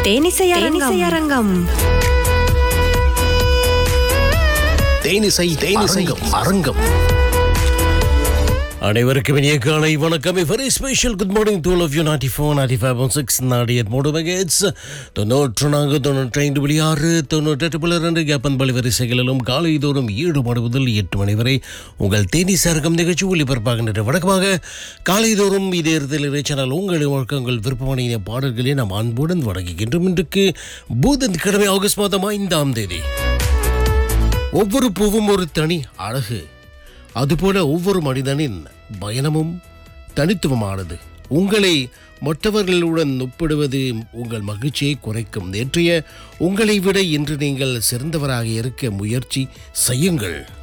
தேனிசை அரங்கம் தேனிசை தேனிசை அரங்கம் அனைவருக்கும் இனிய காலை வணக்கம் very special good morning to of you naughty four naughty five one six naughty eight மூடு மெகேட்ஸ் தொண்ணூற்று நான்கு தொண்ணூற்றி ஐந்து புள்ளி ஆறு தொண்ணூற்றெட்டு புள்ளி ரெண்டு கேப்பன் பலி வரிசைகளிலும் காலை தோறும் ஏழு மணி முதல் எட்டு மணி வரை உங்கள் தேனி சரகம் நிகழ்ச்சி ஒளிபரப்பாகின்ற வழக்கமாக காலை தோறும் இதே இடத்தில் சேனல் உங்கள் வழக்கங்கள் விருப்பமான பாடல்களை நாம் அன்புடன் வழங்குகின்றோம் இன்றைக்கு பூதன் கிழமை ஆகஸ்ட் மாதம் ஐந்தாம் தேதி ஒவ்வொரு பூவும் ஒரு தனி அழகு அதுபோல ஒவ்வொரு மனிதனின் பயணமும் தனித்துவமானது உங்களை மற்றவர்களுடன் ஒப்பிடுவது உங்கள் மகிழ்ச்சியை குறைக்கும் நேற்றைய உங்களை விட இன்று நீங்கள் சிறந்தவராக இருக்க முயற்சி செய்யுங்கள்